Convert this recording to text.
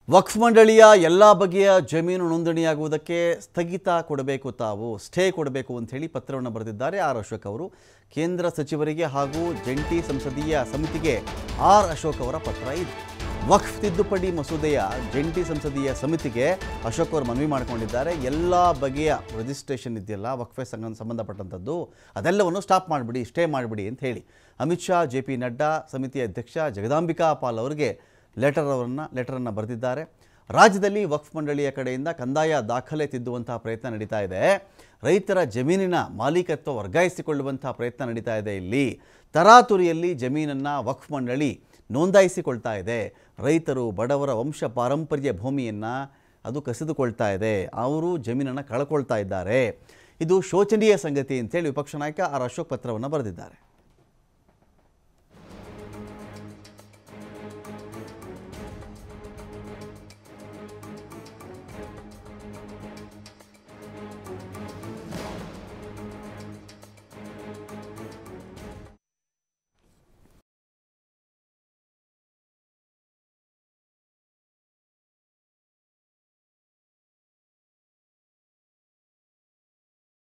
ವಕ್ಫ್ ಮಂಡಳಿಯ ಎಲ್ಲ ಬಗೆಯ ಜಮೀನು ನೋಂದಣಿಯಾಗುವುದಕ್ಕೆ ಸ್ಥಗಿತ ಕೊಡಬೇಕು ತಾವು ಸ್ಟೇ ಕೊಡಬೇಕು ಅಂತ ಹೇಳಿ ಪತ್ರವನ್ನು ಬರೆದಿದ್ದಾರೆ ಆರ್ ಅಶೋಕ್ ಅವರು ಕೇಂದ್ರ ಸಚಿವರಿಗೆ ಹಾಗೂ ಜಂಟಿ ಸಂಸದೀಯ ಸಮಿತಿಗೆ ಆರ್ ಅಶೋಕ್ ಅವರ ಪತ್ರ ಇದೆ ವಕ್ಫ್ ತಿದ್ದುಪಡಿ ಮಸೂದೆಯ ಜಂಟಿ ಸಂಸದೀಯ ಸಮಿತಿಗೆ ಅಶೋಕ್ ಅವರು ಮನವಿ ಮಾಡಿಕೊಂಡಿದ್ದಾರೆ ಎಲ್ಲ ಬಗೆಯ ರಿಜಿಸ್ಟ್ರೇಷನ್ ಇದೆಯಲ್ಲ ವಕ್ಫೆ ಸಂಘ ಸಂಬಂಧಪಟ್ಟಂಥದ್ದು ಅದೆಲ್ಲವನ್ನು ಸ್ಟಾಪ್ ಮಾಡಿಬಿಡಿ ಸ್ಟೇ ಮಾಡಿಬಿಡಿ ಅಂತ ಹೇಳಿ ಅಮಿತ್ ಶಾ ಜೆ ಪಿ ನಡ್ಡಾ ಸಮಿತಿಯ ಅಧ್ಯಕ್ಷ ಜಗದಾಂಬಿಕಾ ಪಾಲ್ ಅವರಿಗೆ ಲೆಟರ್ ಅವರನ್ನು ಲೆಟರನ್ನು ಬರೆದಿದ್ದಾರೆ ರಾಜ್ಯದಲ್ಲಿ ವಕ್ಫ್ ಮಂಡಳಿಯ ಕಡೆಯಿಂದ ಕಂದಾಯ ದಾಖಲೆ ತಿದ್ದುವಂತಹ ಪ್ರಯತ್ನ ನಡೀತಾ ಇದೆ ರೈತರ ಜಮೀನಿನ ಮಾಲೀಕತ್ವ ವರ್ಗಾಯಿಸಿಕೊಳ್ಳುವಂತಹ ಪ್ರಯತ್ನ ನಡೀತಾ ಇದೆ ಇಲ್ಲಿ ತರಾತುರಿಯಲ್ಲಿ ಜಮೀನನ್ನು ವಕ್ಫ್ ಮಂಡಳಿ ನೋಂದಾಯಿಸಿಕೊಳ್ತಾ ಇದೆ ರೈತರು ಬಡವರ ವಂಶ ಪಾರಂಪರ್ಯ ಭೂಮಿಯನ್ನು ಅದು ಕಸಿದುಕೊಳ್ತಾ ಇದೆ ಅವರು ಜಮೀನನ್ನು ಕಳ್ಕೊಳ್ತಾ ಇದ್ದಾರೆ ಇದು ಶೋಚನೀಯ ಸಂಗತಿ ಅಂತೇಳಿ ವಿಪಕ್ಷ ನಾಯಕ ಆರ್ ಅಶೋಕ್ ಪತ್ರವನ್ನು ಬರೆದಿದ್ದಾರೆ